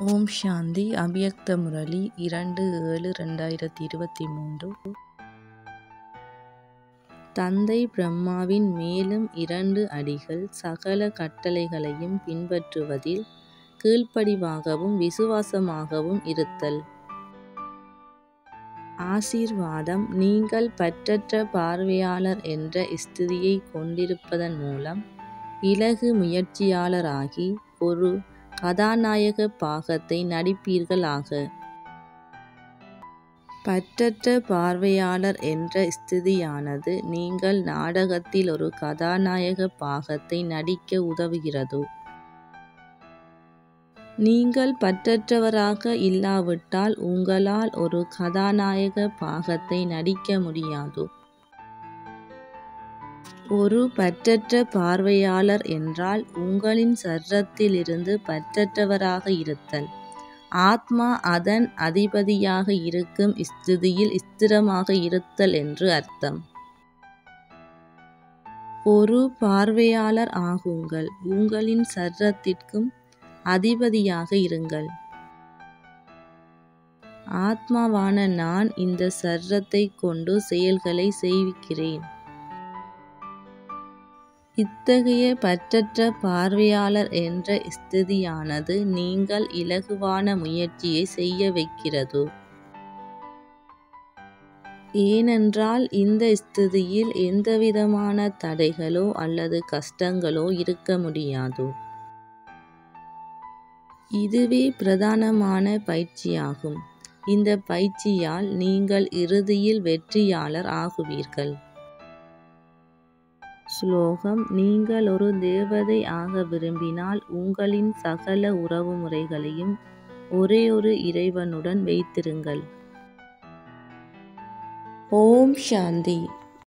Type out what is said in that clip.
ஓம் சாந்தி அவ்யக்த முரளி இரண்டு ஏழு ரெண்டாயிரத்தி இருபத்தி மூன்று தந்தை பிரம்மாவின் மேலும் இரண்டு அடிகள் சகல கட்டளைகளையும் பின்பற்றுவதில் கீழ்ப்படிவாகவும் விசுவாசமாகவும் இருத்தல் ஆசீர்வாதம் நீங்கள் பற்றற்ற பார்வையாளர் என்ற ஸ்திதியை கொண்டிருப்பதன் மூலம் இலகு முயற்சியாளராகி ஒரு கதாநாயக பாகத்தை நடிப்பீர்களாக பற்றற்ற பார்வையாளர் என்ற ஸ்திதியானது நீங்கள் நாடகத்தில் ஒரு கதாநாயக பாகத்தை நடிக்க உதவுகிறது நீங்கள் பற்றற்றவராக இல்லாவிட்டால் உங்களால் ஒரு கதாநாயக பாகத்தை நடிக்க முடியாது ஒரு பற்றற்ற பார்வையாளர் என்றால் உங்களின் சர்ரத்திலிருந்து பற்றற்றவராக இருத்தல் ஆத்மா அதன் அதிபதியாக இருக்கும் ஸ்திதியில் ஸ்திரமாக இருத்தல் என்று அர்த்தம் ஒரு பார்வையாளர் ஆகுங்கள் உங்களின் சர்ரத்திற்கும் அதிபதியாக இருங்கள் ஆத்மாவான நான் இந்த சர்ரத்தை கொண்டு செயல்களை செய்விக்கிறேன் இத்தகைய பற்றற்ற பார்வையாளர் என்ற ஸ்திதியானது நீங்கள் இலகுவான முயற்சியை செய்ய வைக்கிறது ஏனென்றால் இந்த ஸ்திதியில் எந்தவிதமான தடைகளோ அல்லது கஷ்டங்களோ இருக்க முடியாது இதுவே பிரதானமான பயிற்சியாகும் இந்த பயிற்சியால் நீங்கள் இறுதியில் வெற்றியாளர் ஆகுவீர்கள் ஸ்லோகம் நீங்கள் ஒரு தேவதை ஆக விரும்பினால் உங்களின் சகல உறவுமுறைகளையும் ஒரே ஒரு இறைவனுடன் வைத்திருங்கள் ஓம் சாந்தி